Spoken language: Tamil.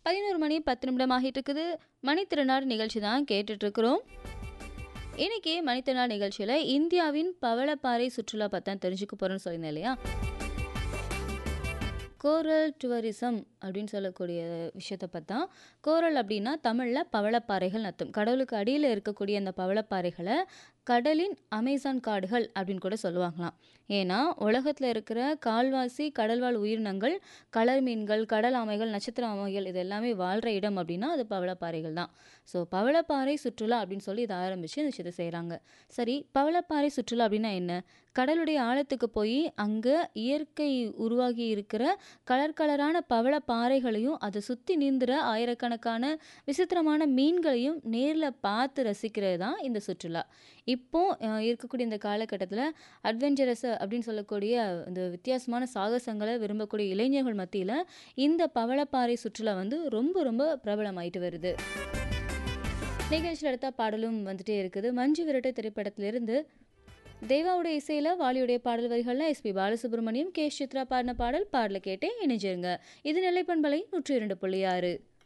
பதினோரு மணி பத்து நிமிடம் ஆகிட்டு இருக்குது மணித்திருநாடு நிகழ்ச்சி தான் கேட்டுட்டு இருக்கிறோம் இன்னைக்கு மணித்திருநாள் நிகழ்ச்சியில் இந்தியாவின் பவளப்பாறை சுற்றுலா பற்றி தான் தெரிஞ்சுக்க போகிறோன்னு சொல்லியிருந்தேன் இல்லையா கோரல் டூரிசம் அப்படின்னு சொல்லக்கூடிய விஷயத்தை பார்த்தா கோரல் அப்படின்னா தமிழில் பவளப்பாறைகள் அர்த்தம் கடவுளுக்கு அடியில் இருக்கக்கூடிய அந்த பவளப்பாறைகளை கடலின் அமேசான் காடுகள் அப்படின்னு கூட சொல்லுவாங்களாம் ஏன்னா உலகத்தில் இருக்கிற கால்வாசி கடல்வாழ் உயிரினங்கள் கடல் மீன்கள் கடல் ஆமைகள் நட்சத்திர ஆமைகள் இது எல்லாமே வாழ்கிற இடம் அப்படின்னா அது பவளப்பாறைகள் தான் ஸோ பவளப்பாறை சுற்றுலா அப்படின்னு சொல்லி இதை ஆரம்பித்து இந்த விஷயத்தை செய்கிறாங்க சரி பவளப்பாறை சுற்றுலா அப்படின்னா என்ன கடலுடைய ஆழத்துக்கு போய் அங்கே இயற்கை உருவாகி இருக்கிற கலர் கலரான பவளப்பாறைகளையும் அதை சுற்றி நீந்துற ஆயிரக்கணக்கான விசித்திரமான மீன்களையும் நேரில் பார்த்து ரசிக்கிறது தான் இந்த சுற்றுலா இப்போ அஹ், இருக்கக்கூடிய இந்த காலகட்டத்தில் அட்வென்ச்சரஸ் அப்படின்னு சொல்லக்கூடிய இந்த வித்தியாசமான சாகசங்களை விரும்பக்கூடிய இளைஞர்கள் மத்தியில் இந்த பவளப்பாறை சுற்றுலா வந்து ரொம்ப ரொம்ப பிரபலமாயிட்டு வருது நிகழ்ச்சியில் அடுத்த பாடலும் வந்துட்டே இருக்குது மஞ்சு விரட்டு திரைப்படத்திலிருந்து தேவாவுடைய இசையில் வாலியுடைய பாடல் வரிகளில் எஸ்பி பாலசுப்ரமணியம் கே சித்ரா பாடின பாடல் பாடலை கேட்டே இணைஞ்சிருங்க இது நெல்லைப்பண்பலை நூற்றி இரண்டு புள்ளி ஆறு